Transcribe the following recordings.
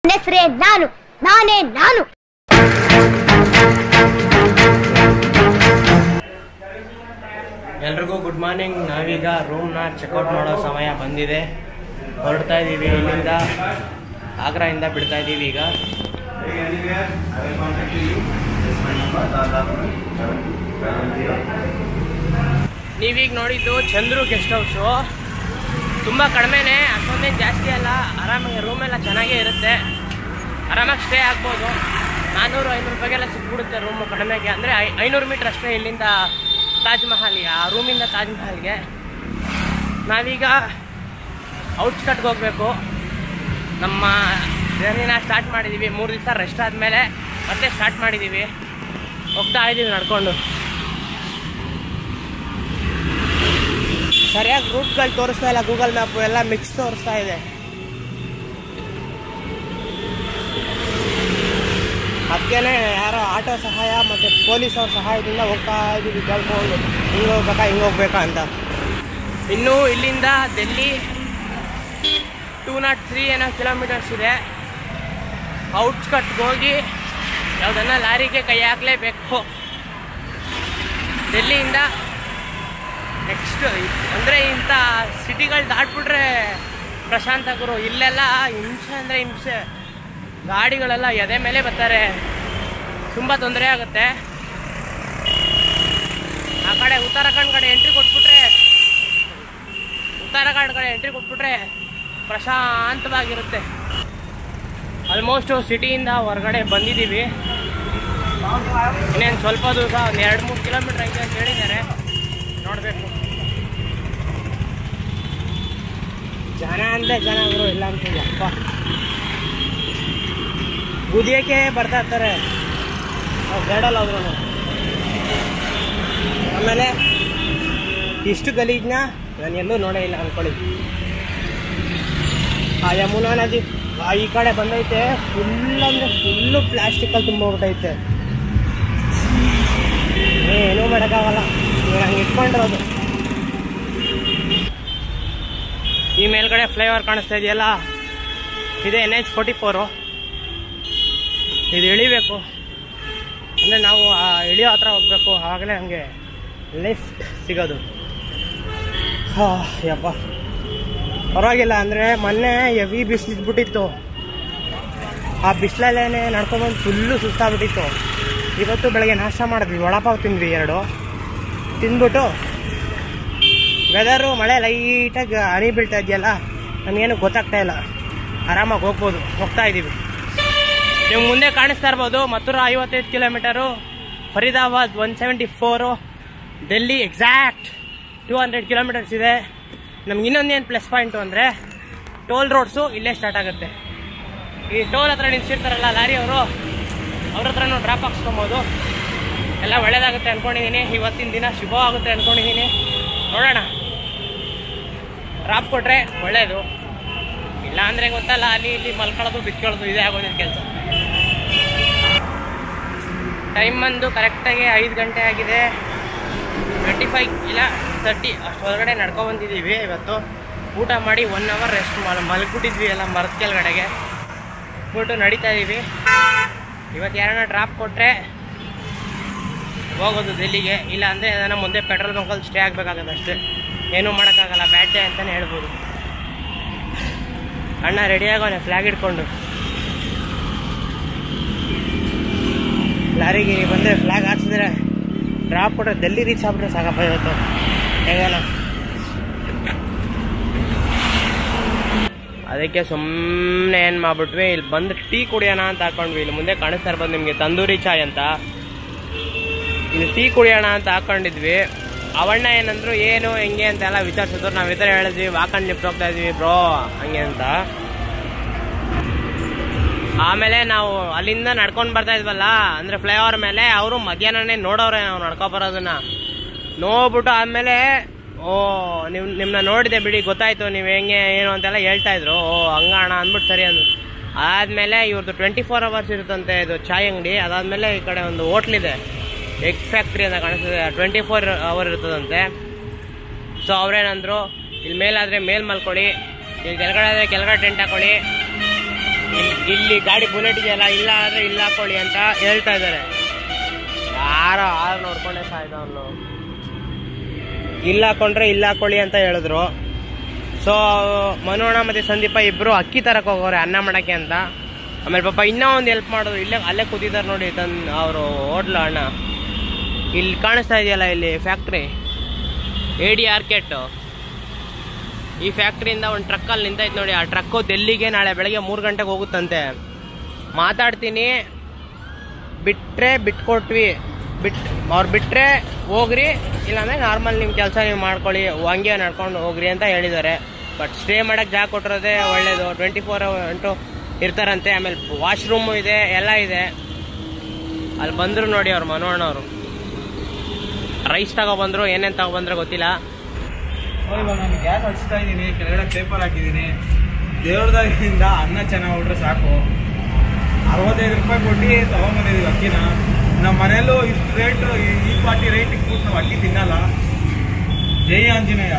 ಹೆಸರೇ ನಾನು ನಾನೇ ನಾನು ಎಲ್ರಿಗೂ ಗುಡ್ ಮಾರ್ನಿಂಗ್ ನಾವೀಗ ರೂಮ್ನ ಚೆಕ್ಔಟ್ ಮಾಡೋ ಸಮಯ ಬಂದಿದೆ ಹೊರಡ್ತಾ ಇದ್ದೀವಿ ಇಲ್ಲಿಂದ ಆಗ್ರಾಯಿಂದ ಬಿಡ್ತಾ ಇದ್ದೀವಿ ಈಗ ನೀವೀಗ ನೋಡಿದ್ದು ಚಂದ್ರು ಗೆಸ್ಟ್ ಹೌಸು ತುಂಬ ಕಡಿಮೆನೇ ಅಷ್ಟೊಂದೇನು ಜಾಸ್ತಿ ಅಲ್ಲ ಆರಾಮಾಗಿ ರೂಮೆಲ್ಲ ಚೆನ್ನಾಗೇ ಇರುತ್ತೆ ಆರಾಮಾಗಿ ಸ್ಟೇ ಆಗ್ಬೋದು ನಾನ್ನೂರು ಐನೂರು ರೂಪಾಯಿಗೆಲ್ಲ ಸಿಕ್ಬಿಡುತ್ತೆ ರೂಮು ಕಡಿಮೆಗೆ ಅಂದರೆ ಐನೂರು ಮೀಟ್ರ್ ಅಷ್ಟೇ ಇಲ್ಲಿಂದ ತಾಜ್ ಮಹಲ್ಗೆ ಆ ರೂಮಿಂದ ತಾಜ್ ಮಹಲ್ಗೆ ನಾವೀಗ ಔಟ್ಸ್ಕಟ್ಗೆ ಹೋಗಬೇಕು ನಮ್ಮ ಜರ್ನಿನ ಸ್ಟಾರ್ಟ್ ಮಾಡಿದ್ದೀವಿ ಮೂರು ದಿವಸ ರೆಸ್ಟ್ ಆದಮೇಲೆ ಮತ್ತೆ ಸ್ಟಾರ್ಟ್ ಮಾಡಿದ್ದೀವಿ ಹೋಗ್ತಾ ಇದ್ದೀವಿ ನಡ್ಕೊಂಡು ಸರಿಯಾಗಿ ರೂಟ್ಗಳು ತೋರಿಸ್ತಾ ಇಲ್ಲ ಗೂಗಲ್ ಮ್ಯಾಪು ಎಲ್ಲ ಮಿಕ್ಸ್ ತೋರಿಸ್ತಾ ಇದೆ ಅದಕ್ಕೇನೆ ಯಾರೋ ಆಟೋ ಸಹಾಯ ಮತ್ತು ಪೊಲೀಸ್ ಅವ್ರ ಸಹಾಯದಿಂದ ಹೋಗ್ತಾ ಇದ್ದೀವಿ ಕೇಳ್ಕೊಂಡು ಹಿಂಗೆ ಹೋಗ್ಬೇಕಾ ಹಿಂಗೆ ಹೋಗ್ಬೇಕಾ ಅಂತ ಇನ್ನು ಇಲ್ಲಿಂದ ಡೆಲ್ಲಿ ಟೂ ನಾಟ್ ತ್ರೀ ಏನೋ ಕಿಲೋಮೀಟರ್ಸ್ ಇದೆ ಔಟ್ಸ್ಕಟ್ಗೆ ಹೋಗಿ ಯಾವುದನ್ನ ಲಾರಿಗೆ ಕೈ ಹಾಕಲೇಬೇಕು ಡೆಲ್ಲಿಯಿಂದ ನೆಕ್ಸ್ಟ್ ಅಂದರೆ ಇಂಥ ಸಿಟಿಗಳು ದಾಟ್ಬಿಟ್ರೆ ಪ್ರಶಾಂತ ಗುರು ಇಲ್ಲೆಲ್ಲ ಹಿಂಸೆ ಅಂದರೆ ಹಿಂಸೆ ಗಾಡಿಗಳೆಲ್ಲ ಎದೆ ಮೇಲೆ ಬರ್ತಾರೆ ತುಂಬ ತೊಂದರೆ ಆಗುತ್ತೆ ಆ ಕಡೆ ಉತ್ತರಾಖಂಡ್ ಕಡೆ ಎಂಟ್ರಿ ಕೊಟ್ಬಿಟ್ರೆ ಉತ್ತರಾಖಂಡ್ ಕಡೆ ಎಂಟ್ರಿ ಕೊಟ್ಬಿಟ್ರೆ ಪ್ರಶಾಂತವಾಗಿರುತ್ತೆ ಆಲ್ಮೋಸ್ಟು ಸಿಟಿಯಿಂದ ಹೊರಗಡೆ ಬಂದಿದ್ದೀವಿ ಇನ್ನೇನು ಸ್ವಲ್ಪ ದಿವಸ ಒಂದು ಎರಡು ಮೂರು ಕಿಲೋಮೀಟ್ರ್ ಐತೆ ಅಂತ ಹೇಳಿದ್ದಾರೆ ನೋಡಬೇಕು ಜನ ಅಂದರೆ ಜನ ಅವರು ಇಲ್ಲ ಅಂತೀವಿ ಅಪ್ಪ ಗುದಿಯಕ್ಕೆ ಬರ್ತಾ ಇರ್ತಾರೆ ನಾವು ಬೇಡಲ್ಲ ಅವರು ಆಮೇಲೆ ಇಷ್ಟು ಗಲೀಜ್ನ ನಾನು ಎಲ್ಲೂ ನೋಡೇ ಇಲ್ಲ ಅಂದ್ಕೊಳ್ಳಿ ಆ ಯಮುನಾ ನದಿ ಆ ಈ ಕಡೆ ಬಂದೈತೆ ಫುಲ್ ಅಂದರೆ ಫುಲ್ಲು ಪ್ಲಾಸ್ಟಿಕಲ್ಲಿ ತುಂಬೋಗ್ಬಿಟ್ಟೈತೆ ಏನೂ ಮಾಡೋಕ್ಕಾಗಲ್ಲ ಇವ್ರು ಹಂಗೆ ಇಟ್ಕೊಂಡಿರೋದು ಈ ಮೇಲ್ಗಡೆ ಫ್ಲೈಓವರ್ ಕಾಣಿಸ್ತಾ ಇದೆಯಲ್ಲ ಇದೆ ಎನ್ ಎಚ್ ಫೋರ್ಟಿ ಫೋರು ಇದು ಇಳಿಬೇಕು ಅಂದರೆ ನಾವು ಆ ಇಳಿಯೋ ಹತ್ರ ಹೋಗ್ಬೇಕು ಆವಾಗಲೇ ನಮಗೆ ಲಿಫ್ಟ್ ಸಿಗೋದು ಹಾ ಯಪ್ಪ ಪರವಾಗಿಲ್ಲ ಅಂದರೆ ಮೊನ್ನೆ ಹೆವಿ ಬಿಸಿಲು ಇದ್ಬಿಟ್ಟಿತ್ತು ಆ ಬಿಸಿಲಲ್ಲೇ ನಡ್ಕೊಂಬಂದು ಫುಲ್ಲು ಸುಸ್ತಾಗ್ಬಿಟ್ಟಿತ್ತು ಇವತ್ತು ಬೆಳಗ್ಗೆ ನಾಷ್ಟ ಮಾಡಿದ್ವಿ ವಡಪಾವ್ ತಿಂದ್ವಿ ಎರಡು ತಿಂದ್ಬಿಟ್ಟು ವೆದರು ಮಳೆ ಲೈಟಾಗಿ ಹನಿ ಬೀಳ್ತಾ ಇದೆಯಲ್ಲ ನಮಗೇನು ಗೊತ್ತಾಗ್ತಾ ಇಲ್ಲ ಆರಾಮಾಗಿ ಹೋಗ್ಬೋದು ಹೋಗ್ತಾ ಇದ್ದೀವಿ ನೀವು ಮುಂದೆ ಕಾಣಿಸ್ತಾ ಇರ್ಬೋದು ಮಥುರಾ ಐವತ್ತೈದು kilometre Faridabad one seventy four Delhi exact two hundred kilometres ಇದೆ ನಮ್ಗೆ ಇನ್ನೊಂದೇನು ಪ್ಲಸ್ ಪಾಯಿಂಟು ಅಂದರೆ ಟೋಲ್ ರೋಡ್ಸು ಇಲ್ಲೇ ಸ್ಟಾರ್ಟ್ ಆಗುತ್ತೆ ಈ ಟೋಲ್ ಹತ್ರ ನಿಲ್ಸಿರ್ತಾರಲ್ಲ ಲಾರಿ ಅವರು ಅವ್ರ ಹತ್ರನೂ ಡ್ರಾಪ್ ಹಾಕ್ಸ್ಕೊಬೋದು ಎಲ್ಲ ಒಳ್ಳೇದಾಗುತ್ತೆ ಅಂದ್ಕೊಂಡಿದ್ದೀನಿ ಇವತ್ತಿನ ದಿನ ಶುಭ ಆಗುತ್ತೆ ಅಂದ್ಕೊಂಡಿದ್ದೀನಿ ನೋಡೋಣ ಡ್ರಾಪ್ ಕೊಟ್ಟರೆ ಒಳ್ಳೆಯದು ಇಲ್ಲ ಅಂದರೆ ಗೊತ್ತಲ್ಲ ಅಲ್ಲಿ ಇಲ್ಲಿ ಮಲ್ಕೊಳ್ಳೋದು ಬಿಟ್ಕೊಳ್ಳೋದು ಇದೇ ಆಗೋದಿಲ್ಲ ಕೆಲಸ ಟೈಮ್ ಬಂದು ಕರೆಕ್ಟಾಗಿ ಐದು ಗಂಟೆ ಆಗಿದೆ ಟ್ವೆಂಟಿ ಫೈವ್ ಇಲ್ಲ ತರ್ಟಿ ಅಷ್ಟು ಹೊರಗಡೆ ನಡ್ಕೊಬಂದಿದ್ದೀವಿ ಇವತ್ತು ಊಟ ಮಾಡಿ ಒನ್ ಅವರ್ ರೆಸ್ಟ್ ಮಲ್ ಮಲ್ಬಿಟ್ಟಿದ್ವಿ ಎಲ್ಲ ಮರದ ಕೆಳಗಡೆಗೆ ಬಿಟ್ಟು ನಡೀತಾ ಇದ್ದೀವಿ ಇವತ್ತು ಯಾರನ್ನ ಡ್ರಾಪ್ ಕೊಟ್ಟರೆ ಹೋಗೋದು ಡೆಲ್ಲಿಗೆ ಇಲ್ಲ ಅಂದರೆ ಅದನ್ನು ಮುಂದೆ ಪೆಟ್ರೋಲ್ ಬಂಕಲ್ಲಿ ಸ್ಟೇ ಆಗಬೇಕಾಗತ್ತೆ ಅಷ್ಟೇ ಏನೂ ಮಾಡೋಕ್ಕಾಗಲ್ಲ ಬ್ಯಾಡ್ ಡೇ ಅಂತಲೇ ಹೇಳ್ಬೋದು ಅಣ್ಣ ರೆಡಿ ಆಗೋನೆ ಫ್ಲಾಗ್ ಇಟ್ಕೊಂಡು ಲಾರಿಗೆ ಬಂದರೆ ಫ್ಲಾಗ್ ಹಾಕ್ಸಿದ್ರೆ ಡ್ರಾಪ್ ಕೊಟ್ಟರೆ ಡೆಲ್ಲಿ ರೀಚ್ ಆಗ್ಬಿಟ್ರೆ ಸಾಕಪ್ಪ ಇವತ್ತು ಹೆಂಗನ ಅದಕ್ಕೆ ಸುಮ್ಮನೆ ಏನು ಮಾಡ್ಬಿಟ್ವಿ ಇಲ್ಲಿ ಬಂದು ಟೀ ಕುಡಿಯೋಣ ಅಂತ ಹಾಕೊಂಡ್ವಿ ಇಲ್ಲಿ ಮುಂದೆ ಕಾಣಿಸ್ತಾ ಇರ್ಬೋದು ನಿಮಗೆ ತಂದೂರಿ ಚಾಯ್ ಅಂತ ಇಲ್ಲಿ ಟೀ ಕುಡಿಯೋಣ ಅಂತ ಹಾಕೊಂಡಿದ್ವಿ ಅವಣ್ಣ ಏನಂದ್ರು ಏನು ಹೆಂಗೆ ಅಂತೆಲ್ಲ ವಿಚಾರಿಸಿದ್ರು ನಾವು ಈ ಥರ ಹೇಳಿದ್ವಿ ವಾಕಂಡ್ ಲಿಫ್ಟ್ ಹೋಗ್ತಾ ಇದ್ವಿ ಬ್ರೋ ಹಂಗೆ ಅಂತ ಆಮೇಲೆ ನಾವು ಅಲ್ಲಿಂದ ನಡ್ಕೊಂಡು ಬರ್ತಾ ಇದ್ವಲ್ಲ ಅಂದ್ರೆ ಫ್ಲೈಓವರ್ ಮೇಲೆ ಅವರು ಮಧ್ಯಾಹ್ನನೇ ನೋಡೋರೆ ನಾವು ನಡ್ಕೊ ಬರೋದನ್ನ ನೋಡ್ಬಿಟ್ಟು ಆಮೇಲೆ ಓ ನೀವು ನಿಮ್ಮನ್ನ ನೋಡಿದೆ ಬಿಡಿ ಗೊತ್ತಾಯ್ತು ನೀವು ಹೆಂಗೆ ಏನು ಅಂತೆಲ್ಲ ಹೇಳ್ತಾ ಇದ್ರು ಓ ಹಂಗಣ ಅಂದ್ಬಿಟ್ಟು ಸರಿ ಅಂದ್ರು ಆದಮೇಲೆ ಇವ್ರದ್ದು ಟ್ವೆಂಟಿ ಫೋರ್ ಅವರ್ಸ್ ಇರುತ್ತಂತೆ ಇದು ಚಾಯ್ ಅಂಗಡಿ ಅದಾದಮೇಲೆ ಈ ಕಡೆ ಒಂದು ಹೋಟ್ಲಿದೆ ಎಗ್ ಫ್ಯಾಕ್ಟ್ರಿ ಅಂತ ಕಾಣಿಸ್ತದೆ ಟ್ವೆಂಟಿ ಫೋರ್ ಅವರ್ ಇರ್ತದಂತೆ ಸೊ ಅವ್ರೇನಂದ್ರು ಇಲ್ಲಿ ಮೇಲಾದರೆ ಮೇಲ್ ಮಲ್ಕೊಳ್ಳಿ ಇಲ್ಲಿ ಕೆಳಗಡೆ ಆದರೆ ಕೆಳಗಡೆ ಟೆಂಟ್ ಹಾಕೊಳ್ಳಿ ಇಲ್- ಇಲ್ಲಿ ಗಾಡಿ ಬುಲೆಟ್ ಇದೆಯಲ್ಲ ಇಲ್ಲ ಆದ್ರೆ ಇಲ್ಲ ಹಾಕೊಳ್ಳಿ ಅಂತ ಹೇಳ್ತಾ ಇದ್ದಾರೆ ಯಾರೋ ಆರು ನೋಡ್ಕೊಂಡೆ ಸಾಯ್ದವನು ಇಲ್ಲ ಹಾಕೊಂಡ್ರೆ ಇಲ್ಲ ಹಾಕೊಳ್ಳಿ ಅಂತ ಹೇಳಿದ್ರು ಸೊ ಮನೋಣ ಮತ್ತೆ ಸಂದೀಪ ಇಬ್ರು ಅಕ್ಕಿ ತರಕ್ ಹೋಗೋರೆ ಅನ್ನ ಮಾಡಕ್ಕೆ ಅಂತ ಆಮೇಲೆ ಪಾಪ ಇನ್ನೂ ಒಂದು ಹೆಲ್ಪ್ ಮಾಡೋದು ಇಲ್ಲೇ ಅಲ್ಲೇ ಕೂತಿದ್ದಾರೆ ನೋಡಿ ತನ್ ಅವರು ಹೋಟ್ಲು ಅಣ್ಣ ಇಲ್ಲಿ ಕಾಣಿಸ್ತಾ ಇದೆಯಲ್ಲ ಇಲ್ಲಿ ಫ್ಯಾಕ್ಟ್ರಿ ಎ ಡಿ ಆರ್ಕೆಟ್ ಈ ಫ್ಯಾಕ್ಟ್ರಿಯಿಂದ ಒಂದು ಟ್ರಕ್ಕಲ್ಲಿ ನಿಂತೈತೆ ನೋಡಿ ಆ ಟ್ರಕ್ಕು ಡೆಲ್ಲಿಗೆ ನಾಳೆ ಬೆಳಗ್ಗೆ ಮೂರು ಗಂಟೆಗೆ ಹೋಗುತ್ತಂತೆ ಮಾತಾಡ್ತೀನಿ ಬಿಟ್ರೆ ಬಿಟ್ಕೊಟ್ವಿ ಬಿಟ್ ಅವ್ರು ಬಿಟ್ರೆ ಹೋಗ್ರಿ ಇಲ್ಲಾಂದ್ರೆ ನಾರ್ಮಲ್ ನಿಮ್ಮ ಕೆಲಸ ನೀವು ಮಾಡ್ಕೊಳ್ಳಿ ಹಂಗೆ ನಡ್ಕೊಂಡು ಹೋಗ್ರಿ ಅಂತ ಹೇಳಿದ್ದಾರೆ ಬಟ್ ಸ್ಟೇ ಮಾಡಕ್ಕೆ ಜಾಗ ಕೊಟ್ಟಿರೋದೇ ಒಳ್ಳೇದು ಟ್ವೆಂಟಿ ಫೋರ್ ಇಂಟು ಇರ್ತಾರಂತೆ ಆಮೇಲೆ ವಾಶ್ರೂಮು ಇದೆ ಎಲ್ಲ ಇದೆ ಅಲ್ಲಿ ಬಂದರು ನೋಡಿ ಅವ್ರು ಮನೋಹಣ್ಣವರು ರೈಸ್ ತಗೊಬಂದ್ರು ಏನೇನು ತಗೊಬಂದ್ರೆ ಗೊತ್ತಿಲ್ಲ ಇವಾಗ ನಾನು ಗ್ಯಾಸ್ ಹಚ್ತಾ ಇದ್ದೀನಿ ಕೆಳಗಡೆ ಪೇಪರ್ ಹಾಕಿದ್ದೀನಿ ದೇವ್ರದಾಗಿಂದ ಅನ್ನ ಚೆನ್ನಾಗಿ ಹೊಡ್ರೆ ಸಾಕು ಅರವತ್ತೈದು ರೂಪಾಯಿ ಕೊಟ್ಟು ತಗೊಂಬಂದಿದ್ದೀವಿ ಅಕ್ಕಿನ ನಮ್ಮ ಮನೆಯಲ್ಲೂ ಇಷ್ಟು ರೇಟ್ ಈ ಪಾರ್ಟಿ ರೇಟಿಗೆ ಕೊಟ್ಟು ನಾವು ಅಕ್ಕಿ ತಿನ್ನಲ್ಲ ಜೈ ಆಂಜನೇಯ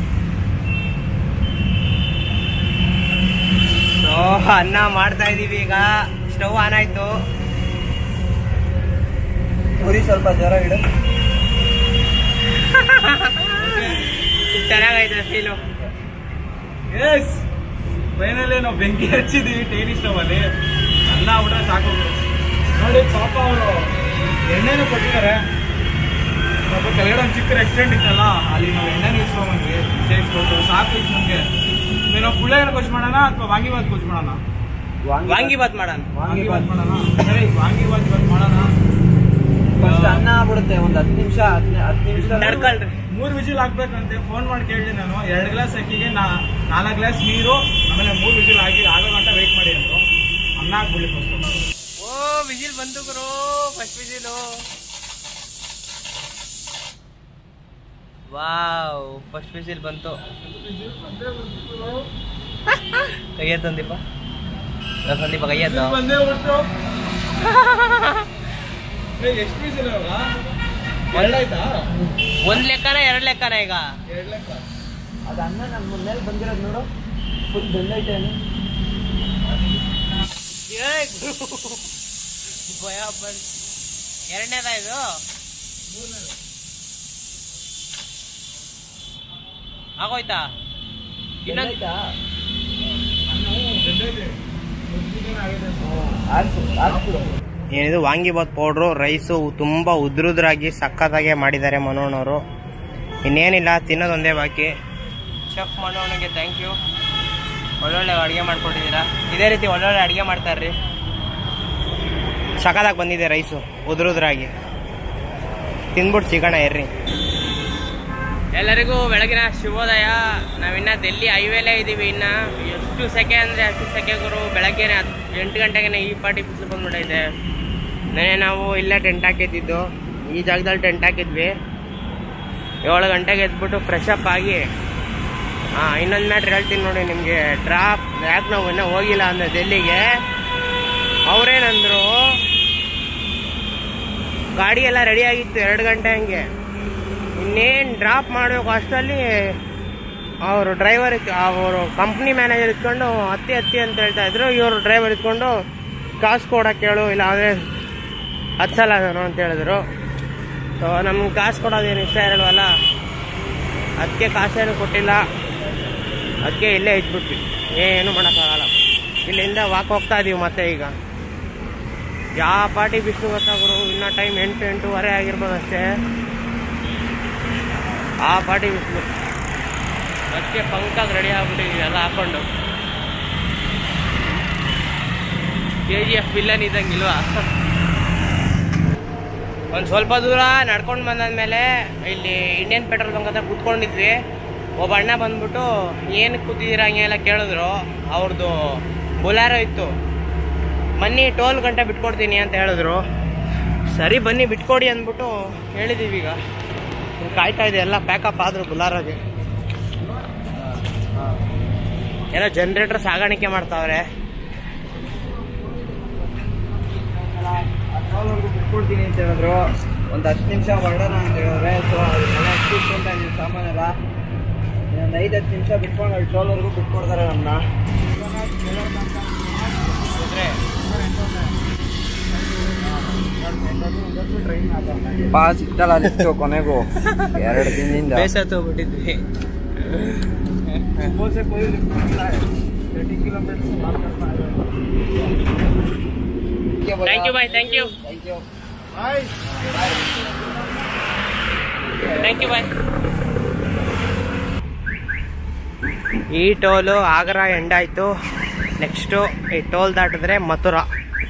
ಸೊ ಅನ್ನ ಮಾಡ್ತಾ ಇದೀವಿ ಈಗ ಸ್ಟವ್ ಆನ್ ಆಯ್ತು ಪುರಿ ಸ್ವಲ್ಪ ಜ್ವರ ಇಡು ಚೆನ್ನಾಗೈತೆ ಫೀಲು ಎಸ್ ಫೈನಲಿ ನಾವು ಬೆಂಕಿ ಹಚ್ಚಿದ್ದೀವಿ ಟೇನಿ ಸ್ಟವ್ ಅಲ್ಲಿ ಅನ್ನ ಊಟ ಸಾಕು ನೋಡಿ ಪಾಪ ಅವರು ಎಣ್ಣೆನೂ ಕೊಟ್ಟಿದ್ದಾರೆ ಸ್ವಲ್ಪ ಕೆಳಗಡೆ ಒಂದು ಚಿಕ್ಕ ರೆಸ್ಟೋರೆಂಟ್ ಇತ್ತಲ್ಲ ಅಲ್ಲಿ ನಾವು ಎಣ್ಣೆನ ಇಸ್ಕೊಂಡ್ಬಂದ್ವಿ ಸೇರಿಸ್ಕೊಟ್ಟು ಸಾಕು ಇತ್ತು ನಮಗೆ ನಾವು ಪುಳ್ಳೆಗಳ ಕೊಚ್ಚು ಮಾಡೋಣ ಅಥವಾ ವಾಂಗಿಬಾತ್ ಕೊಚ್ಚು ಮಾಡೋಣ ವಾಂಗಿಬಾತ್ ಮಾಡೋಣ ವಾಂಗಿಬಾತ್ ಮಾಡೋಣ ಸರಿ ವಾಂಗಿಬಾತ್ ಇವತ್ತು ಮಾಡೋಣ ಫಸ್ಟ್ ಅನ್ನ ಆಗ್ಬಿಡುತ್ತೆ ಒಂದ್ ಹತ್ತು ನಿಮಿಷ ಹತ್ತು ನಿಮಿಷ ತಡ್ಕೊಳ್ರಿ ಮೂರು ವಿಜಿಲ್ ಹಾಕ್ಬೇಕಂತೆ ಫೋನ್ ಮಾಡಿ ಕೇಳಿದೆ ನಾನು ಎರಡು ಗ್ಲಾಸ್ ಅಕ್ಕಿಗೆ ನಾ ನಾಲ್ಕು ಗ್ಲಾಸ್ ನೀರು ಆಮೇಲೆ ಮೂರು ವಿಜಿಲ್ ಹಾಕಿ ಆಗೋ ಗಂಟೆ ವೆಯ್ಟ್ ಮಾಡಿ ಅಂದರು ಅನ್ನ ಹಾಕ್ಬಿಡಿ ಫಸ್ಟ್ ಓ ವಿಜಿಲ್ ಬಂತು ಗುರು ಫಸ್ಟ್ ವಿಜಿಲು ವಾವ್ ಫಸ್ಟ್ ವಿಜಿಲ್ ಬಂತು ಕೈಯ ಸಂದೀಪ ನಾ ಸಂದೀಪ ಕೈಯತ್ತ ಬಂದೇ ಬಿಟ್ಟು ಎಷ್ಟು ವಿಜಿಲ್ ಎರಡಾಯ್ತಾ ಒಂದ್ ಲೆಕ್ಕನ ಎರಡ್ ಲೆಕ್ಕನ ಈಗ ಎರಡು ಲೆಕ್ಕ ಅದ ಅನ್ನ ನಮ್ಮ ಮೇಲೆ ಬಂದಿರೋದು ನೋಡು ಫುಲ್ ಬೆಂದೈತೆ ಏನು ಏ ಗುರು. ಭಯ ಬಂದ್ ಎರಡನೇದ ಇದು ಆಗೋಯ್ತಾ ಇನ್ನೊಂದು ಬೆಂದೈತಾ ಬೆಂದೈತೆ ಆರ್ಸು ಆರ್ಸ್ಬಿಡು ಏನಿದು ವಾಂಗಿಬಾತ್ ಪೌಡ್ರು ರೈಸು ತುಂಬ ಉದ್ರುದ್ರಾಗಿ ಸಖತ್ತಾಗೆ ಮಾಡಿದ್ದಾರೆ ಮನೋಹಣ್ಣವರು ಇನ್ನೇನಿಲ್ಲ ತಿನ್ನೋದೊಂದೇ ಬಾಕಿ ಶೆಫ್ ಮನೋಹಣ್ಣಗೆ ಥ್ಯಾಂಕ್ ಯು ಒಳ್ಳೊಳ್ಳೆ ಅಡುಗೆ ಮಾಡ್ಕೊಟ್ಟಿದ್ದೀರಾ ಇದೇ ರೀತಿ ಒಳ್ಳೊಳ್ಳೆ ಅಡುಗೆ ಮಾಡ್ತಾರ್ರಿ ಸಖತ್ತಾಗಿ ಬಂದಿದೆ ರೈಸು ಉದ್ರುದ್ರಾಗಿ ತಿಂದ್ಬಿಟ್ಟು ಸಿಗೋಣ ಇರ್ರಿ ಎಲ್ಲರಿಗೂ ಬೆಳಗಿನ ಶುಭೋದಯ ನಾವಿನ್ನ ಡೆಲ್ಲಿ ಹೈವೇಲೇ ಇದ್ದೀವಿ ಇನ್ನ ಎಷ್ಟು ಸೆಕೆ ಅಂದರೆ ಅಷ್ಟು ಸೆಕೆ ಗುರು ಬೆಳಗ್ಗೆನೆ ಹತ್ತು ಎಂಟು ಗಂಟೆಗೆ ಈ ಪಾಟಿ ಬಿಸಿಲು ಬಂದ್ಬಿಟ್ಟೈತೆ ನೆನೆ ನಾವು ಇಲ್ಲೇ ಟೆಂಟ್ ಹಾಕಿದ್ದಿದ್ದು ಈ ಜಾಗದಲ್ಲಿ ಟೆಂಟ್ ಹಾಕಿದ್ವಿ ಏಳು ಗಂಟೆಗೆ ಎದ್ಬಿಟ್ಟು ಫ್ರೆಶ್ ಅಪ್ ಆಗಿ ಹಾಂ ಇನ್ನೊಂದು ಮ್ಯಾಟ್ರ್ ಹೇಳ್ತೀನಿ ನೋಡಿ ನಿಮಗೆ ಡ್ರಾಪ್ ಯಾಕೆ ನಾವು ಇನ್ನೂ ಹೋಗಿಲ್ಲ ಅಂದರೆ ಡೆಲ್ಲಿಗೆ ಅವ್ರೇನಂದ್ರು ಗಾಡಿ ಎಲ್ಲ ರೆಡಿ ಆಗಿತ್ತು ಎರಡು ಗಂಟೆ ಹಂಗೆ ಇನ್ನೇನು ಡ್ರಾಪ್ ಮಾಡಬೇಕು ಅಷ್ಟರಲ್ಲಿ ಅವರು ಡ್ರೈವರ್ ಅವರು ಕಂಪ್ನಿ ಮ್ಯಾನೇಜರ್ ಇಟ್ಕೊಂಡು ಹತ್ತಿ ಹತ್ತಿ ಅಂತ ಹೇಳ್ತಾ ಇದ್ರು ಇವರು ಡ್ರೈವರ್ ಇಟ್ಕೊಂಡು ಕಾಸು ಕೊಡಕ್ಕೆ ಹೇಳು ಇಲ್ಲ ಆದರೆ ಹತ್ಸಲ್ಲ ನಾನು ಅಂತ ಹೇಳಿದ್ರು ಸೊ ನಮ್ಗೆ ಕಾಸು ಕೊಡೋದೇನು ಇಷ್ಟ ಇರಲ್ವಲ್ಲ ಅದಕ್ಕೆ ಕಾಸೇನು ಕೊಟ್ಟಿಲ್ಲ ಅದಕ್ಕೆ ಇಲ್ಲೇ ಇದ್ಬಿಟ್ವಿ ಏನು ಮಾಡೋಕ್ಕಾಗಲ್ಲ ಇಲ್ಲಿಂದ ವಾಕ್ ಹೋಗ್ತಾ ಇದೀವಿ ಮತ್ತೆ ಈಗ ಯಾವ ಪಾಟಿ ಬಿಸಿಲು ಗೊತ್ತಾಗ್ರು ಇನ್ನೂ ಟೈಮ್ ಎಂಟು ಎಂಟೂವರೆ ಆಗಿರ್ಬೋದು ಅಷ್ಟೇ ಆ ಪಾಟಿ ಬಿಸಿಲು ಅದಕ್ಕೆ ಪಂಕಾಗಿ ರೆಡಿ ಆಗ್ಬಿಟ್ಟಿದ್ವಿ ಎಲ್ಲ ಹಾಕೊಂಡು ಕೆ ಜಿ ಎಫ್ ವಿಲ್ಲನ್ ಇದ್ದಂಗಿಲ್ವಾ ಒಂದು ಸ್ವಲ್ಪ ದೂರ ನಡ್ಕೊಂಡು ಬಂದಾದ್ಮೇಲೆ ಇಲ್ಲಿ ಇಂಡಿಯನ್ ಪೆಟ್ರೋಲ್ ಬಂಕ್ ಹತ್ರ ಕೂತ್ಕೊಂಡಿದ್ವಿ ಒಬ್ಬ ಅಣ್ಣ ಬಂದ್ಬಿಟ್ಟು ಏನಕ್ಕೆ ಕೂತಿದ್ದೀರಾ ಹಂಗೆಲ್ಲ ಕೇಳಿದ್ರು ಅವ್ರದ್ದು ಬುಲಾರೋ ಇತ್ತು ಬನ್ನಿ ಟೋಲ್ ಗಂಟೆ ಬಿಟ್ಕೊಡ್ತೀನಿ ಅಂತ ಹೇಳಿದ್ರು ಸರಿ ಬನ್ನಿ ಬಿಟ್ಕೊಡಿ ಅಂದ್ಬಿಟ್ಟು ಹೇಳಿದ್ದೀವಿ ಈಗ ಕಾಯ್ತಾ ಇದೆ ಎಲ್ಲ ಪ್ಯಾಕಪ್ ಆದ್ರು ಬುಲಾರೋಗೆ ಏನೋ ಜನರೇಟರ್ ಸಾಗಾಣಿಕೆ ಮಾಡ್ತಾವ್ರೆ ಅಷ್ಟೊಳವರೆಗೂ ಬಿಟ್ಕೊಡ್ತೀನಿ ಅಂತ ಹೇಳಿದ್ರು ಒಂದು ಹತ್ತು ನಿಮಿಷ ಹೊರಡೋಣ ಅಂತ ಹೇಳಿದ್ರೆ ಸೊ ಅದನ್ನೆಲ್ಲ ಇಟ್ಕೊಂತ ಇದ್ದೀನಿ ಸಾಮಾನೆಲ್ಲ ಇನ್ನೊಂದು ಐದು ಹತ್ತು ನಿಮಿಷ ಬಿಟ್ಕೊಂಡು ಅಲ್ಲಿ ಟೋಲ್ವರೆಗೂ ಬಿಟ್ಕೊಡ್ತಾರೆ ನಮ್ಮನ್ನ ಬಿಟ್ರೆ ಪಾ ಸಿಕ್ತಲ್ಲ ಲಿಫ್ಟು ಕೊನೆಗೂ ಎರಡು ದಿನದಿಂದ ಬೇಸತ್ತು ಹೋಗ್ಬಿಟ್ಟಿದ್ವಿ thank you bye thank you thank you bye ಈ ಟೋಲು ಆಗ್ರಾ ಎಂಡ್ ಆಯ್ತು ನೆಕ್ಸ್ಟು ಈ ಟೋಲ್ ದಾಟಿದ್ರೆ ಮಥುರಾ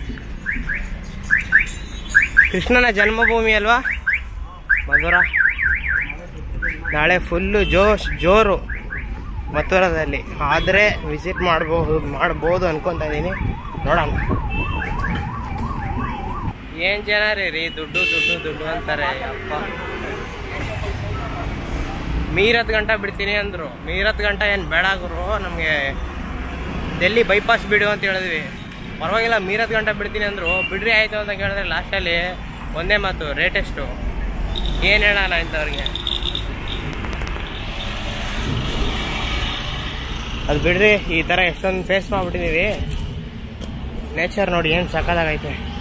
ಕೃಷ್ಣನ ಜನ್ಮಭೂಮಿ ಅಲ್ವಾ ಮಧುರಾ ನಾಳೆ ಫುಲ್ಲು ಜೋಶ್ ಜೋರು ಮಥುರಾದಲ್ಲಿ ಆದರೆ ವಿಸಿಟ್ ಮಾಡ್ಬೋದು ಮಾಡ್ಬೋದು ಅನ್ಕೊಂತ ಇದ್ದೀನಿ ನೋಡೋಣ ಏನ್ ಜನ ರೀ ರೀ ದುಡ್ಡು ದುಡ್ಡು ದುಡ್ಡು ಅಂತಾರೆ ಅಪ್ಪ ಮೀರತ್ ಗಂಟ ಬಿಡ್ತೀನಿ ಅಂದ್ರು ಮೀರತ್ ಗಂಟ ಏನು ಬೇಡ ಗುರು ನಮಗೆ ಡೆಲ್ಲಿ ಬೈಪಾಸ್ ಬಿಡು ಅಂತ ಹೇಳಿದ್ವಿ ಪರವಾಗಿಲ್ಲ ಮೀರತ್ ಗಂಟ ಬಿಡ್ತೀನಿ ಅಂದ್ರು ಬಿಡ್ರಿ ಆಯ್ತು ಅಂತ ಕೇಳಿದ್ರೆ ಲಾಸ್ಟಲ್ಲಿ ಒಂದೇ ಮಾತು ರೇಟ್ ಎಷ್ಟು ಏನು ಹೇಳೋಣ ಇಂಥವ್ರಿಗೆ ಅದು ಬಿಡ್ರಿ ಈ ಥರ ಎಷ್ಟೊಂದು ಫೇಸ್ ಮಾಡ್ಬಿಟ್ಟಿದ್ದೀವಿ ನೇಚರ್ ನೋಡಿ ಏನು ಸಕ್ಕದಾಗೈತೆ